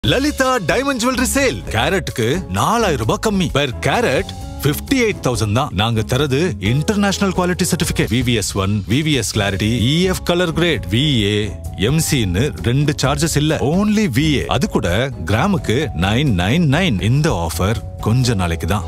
Lalitha diamond jewellery sale கேரட்டுக்கு நாலாயிரம் ரூபாய் கம்மி பெர் கேரட் 58000 எயிட் தௌசண்ட் தான் நாங்க தரது international quality certificate VVS one VVS clarity EF colour grade VA எம்சின்னு ரெண்டு சார்ஜஸ் இல்ல ஓன்லி விஏ அது கூட கிராமுக்கு நைன் நைன் நைன் இந்த ஆஃபர் கொஞ்ச நாளைக்கு தான்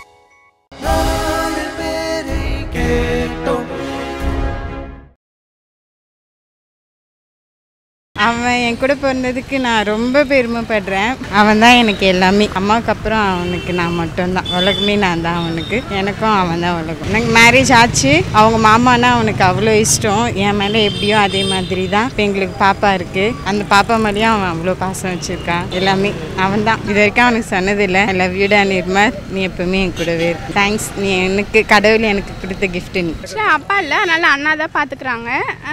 அவன் என் கூட பிறந்ததுக்கு நான் ரொம்ப பெருமைப்படுறேன் அவன் தான் எனக்கு எல்லாமே அம்மாவுக்கு அப்புறம் அவனுக்கு நான் மட்டும்தான் உலகமே நான் தான் அவனுக்கு எனக்கும் அவன் தான் உலகம் எனக்கு மேரேஜ் ஆச்சு அவங்க மாமானா அவனுக்கு அவ்வளோ இஷ்டம் என் மேலே எப்படியோ அதே மாதிரி தான் இப்போ எங்களுக்கு பாப்பா இருக்கு அந்த பாப்பா மேலேயும் அவன் அவ்வளோ பாசம் வச்சிருக்கான் எல்லாமே அவன் தான் இது வரைக்கும் அவனுக்கு சொன்னதில்லை ஐ லவ் யூடா நிர்மர் நீ எப்பவுமே என் கூடவே தேங்க்ஸ் நீ எனக்கு கடவுள் எனக்கு கொடுத்த கிஃப்ட் நீ ஆக்சுவலாக அப்பா இல்லை அதனால அண்ணா தான் பார்த்துக்குறாங்க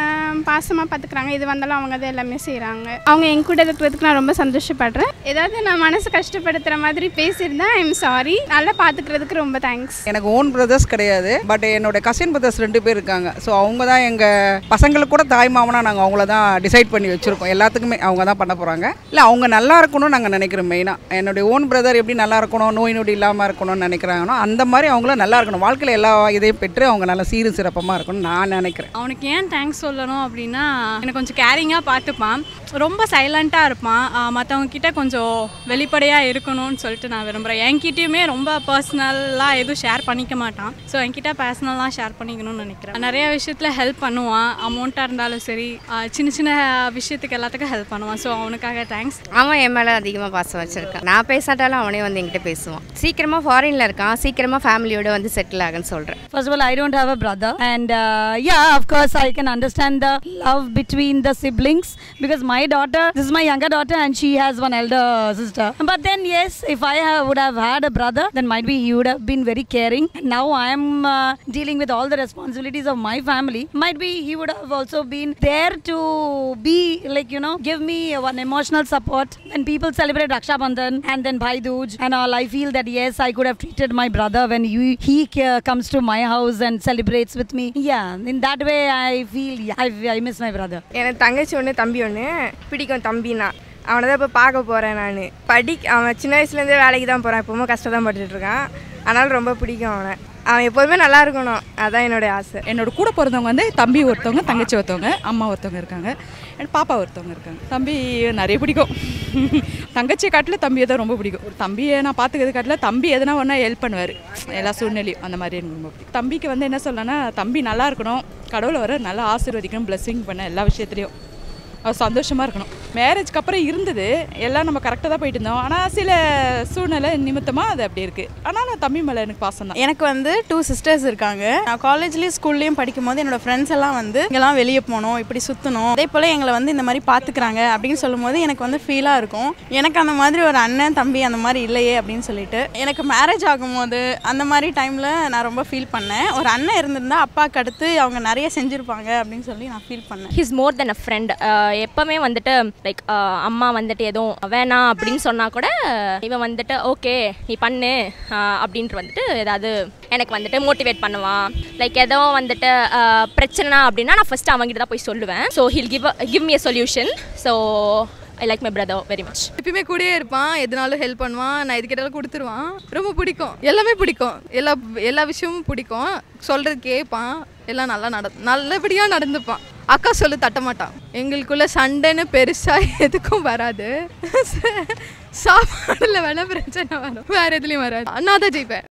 பாசமாக பார்த்துக்குறாங்க இது வந்தாலும் அவங்க தான் எல்லாமே செய்கிறாங்க அவங்க என் கூட இருக்கிறதுக்கு நான் ரொம்ப சந்தோஷப்படுறேன் ஏதாவது நான் மனசு கஷ்டப்படுத்துகிற மாதிரி பேசியிருந்தேன் ஐ எம் சாரி நல்லா பார்த்துக்கிறதுக்கு ரொம்ப தேங்க்ஸ் எனக்கு ஓன் பிரதர்ஸ் கிடையாது பட் என்னோட கசின் பிரதர்ஸ் ரெண்டு பேர் இருக்காங்க ஸோ அவங்க தான் எங்கள் பசங்களுக்கு கூட தாய் மாமனா நாங்கள் அவங்கள தான் டிசைட் பண்ணி வச்சுருக்கோம் எல்லாத்துக்குமே அவங்க தான் பண்ண போகிறாங்க இல்லை அவங்க நல்லா இருக்கணும்னு நாங்கள் நினைக்கிறோம் மெயினாக என்னுடைய ஓன் பிரதர் எப்படி நல்லா இருக்கணும் நோய் நொடி இல்லாமல் இருக்கணும்னு நினைக்கிறாங்கன்னா அந்த மாதிரி அவங்களும் நல்லா இருக்கணும் வாழ்க்கையில் எல்லா இதையும் பெற்று அவங்க நல்லா சீரும் சிறப்பமாக இருக்கணும்னு நான் நினைக்கிறேன் அவனுக்கு ஏன் தேங்க்ஸ் சொல்லணும் அப்படின்னா எனக்கு கொஞ்சம் கேரிங்காக பார்த்துப்பான் ரொம்ப சைலண்ட்டாக இருப்பான் மற்றவங்க கிட்ட கொஞ்சம் வெளிப்படையாக இருக்கணும்னு சொல்லிட்டு நான் விரும்புகிறேன் என்கிட்டயுமே ரொம்ப பர்சனலாக எதுவும் ஷேர் பண்ணிக்க மாட்டான் ஸோ என்கிட்ட பர்சனலாக ஷேர் பண்ணிக்கணும்னு நினைக்கிறேன் நிறைய விஷயத்தில் ஹெல்ப் பண்ணுவான் அமௌண்ட்டாக இருந்தாலும் சரி ஆஹ் சின்ன சின்ன விஷயத்துக்கு எல்லாத்துக்கும் ஹெல்ப் பண்ணுவான் ஸோ அவனுக்காக தேங்க்ஸ் அவன் என் மேலே அதிகமாக பாசம் வச்சிருக்கான் நான் பேசாட்டாலும் அவனே வந்து என்கிட்ட பேசுவான் சீக்கிரமாக ஃபாரினில் இருக்கான் சீக்கிரமாக ஃபேமிலியோட வந்து செட்டில் ஆகுன்னு சொல்கிறேன் First of all, I don't have a brother, and uh, yeah, of course, I can understand the love between the siblings because my daughter, this is my younger daughter, and she has one elder sister. But then, yes, if I have, would have had a brother, then might be he would have been very caring. And now I am uh, dealing with all the responsibilities of my family. Might be he would have also been there to be like you know, give me one emotional support when people celebrate Raksha Bandhan and then Bhai Dooj and all. I feel that yes, I could have treated my brother when he, he uh, comes to my house and celebrates with me. Yeah, in that way, I feel yeah, I, I miss my brother. எனக்கு தங்கச்சி ஒன்று தம்பி ஒன்று பிடிக்கும் தம்பினா அவனை தான் இப்போ பார்க்க போகிறேன் நான் படி அவன் சின்ன வயசுலேருந்தே வேலைக்கு தான் போகிறான் இப்போவும் கஷ்டம் தான் பட்டுட்டு இருக்கான் அதனால் ரொம்ப பிடிக்கும் அவனை அவன் எப்போதுமே நல்லா இருக்கணும் அதான் என்னுடைய ஆசை என்னோட கூட பிறந்தவங்க வந்து தம்பி ஒருத்தவங்க தங்கச்சி ஒருத்தவங்க அம்மா ஒருத்தவங்க இருக்காங்க எனக்கு பாப்பா ஒருத்தவங்க இருக்காங்க தம்பி நிறைய பிடிக்கும் தங்கச்சியை காட்டில் தம்பியை தான் ரொம்ப பிடிக்கும் தம்பியை நான் பார்த்துக்கிறது காட்டில் தம்பி எதனா ஒன்றா ஹெல்ப் பண்ணுவார் எல்லா சூழ்நிலையும் அந்த மாதிரி எனக்கு ரொம்ப பிடிக்கும் தம்பிக்கு வந்து என்ன சொல்லணும்னா தம்பி நல்லா இருக்கணும் கடவுளை வர நல்லா ஆசீர்வதிக்கணும் blessing பண்ண எல்லா விஷயத்துலையும் அவர் சந்தோஷமாக இருக்கணும் மேரேஜ்க்கு அப்புறம் இருந்தது எல்லாம் நம்ம கரெக்டாக தான் போயிட்டு இருந்தோம் ஆனால் சில சூழ்நிலை நிமித்தமாக அது அப்படி இருக்குது ஆனால் நான் தம்பி மேலே எனக்கு பாசம் தான் எனக்கு வந்து டூ சிஸ்டர்ஸ் இருக்காங்க நான் காலேஜ்லேயும் ஸ்கூல்லேயும் படிக்கும்போது என்னோட ஃப்ரெண்ட்ஸ் எல்லாம் வந்து இங்கெல்லாம் வெளியே போகணும் இப்படி சுற்றணும் அதே போல் எங்களை வந்து இந்த மாதிரி பார்த்துக்கிறாங்க அப்படின்னு சொல்லும்போது எனக்கு வந்து ஃபீலாக இருக்கும் எனக்கு அந்த மாதிரி ஒரு அண்ணன் தம்பி அந்த மாதிரி இல்லையே அப்படின்னு சொல்லிட்டு எனக்கு மேரேஜ் ஆகும்போது அந்த மாதிரி டைமில் நான் ரொம்ப ஃபீல் பண்ணேன் ஒரு அண்ணன் இருந்திருந்தா அப்பாவுக்கு அடுத்து அவங்க நிறைய செஞ்சுருப்பாங்க அப்படின்னு சொல்லி நான் ஃபீல் பண்ணேன் his more then a friend எப்போவுமே வந்துட்டு லைக் அம்மா வந்துட்டு எதுவும் வேணாம் அப்படின்னு சொன்னால் கூட இவன் வந்துட்டு ஓகே நீ பண்ணு ஆஹ் அப்படின்ட்டு வந்துட்டு ஏதாவது எனக்கு வந்துட்டு மோட்டிவேட் பண்ணுவான் லைக் ஏதோ வந்துட்டு ஆஹ் பிரச்சனை அப்படின்னா நான் ஃபஸ்ட்டு அவங்ககிட்ட தான் போய் சொல்லுவேன் so he'll give give me a solution so I like my brother very much எப்பயுமே கூடயே இருப்பான் எதுனாலும் ஹெல்ப் பண்ணுவான் நான் இது கேட்டாலும் கொடுத்துருவான் ரொம்ப பிடிக்கும் எல்லாமே பிடிக்கும் எல்லா எல்லா விஷயமும் பிடிக்கும் சொல்கிறது கேட்பான் எல்லாம் நல்லா நட நல்லபடியாக நடந்துப்பான் அக்கா சொல்லு தட்ட மாட்டான் எங்களுக்குள்ள சண்டைன்னு பெருசாக எதுக்கும் வராது சாப்பாடில் வேணா பிரச்சனை வரும் வேறு எதுலேயும் வராது நான் தான் ஜெயிப்பேன்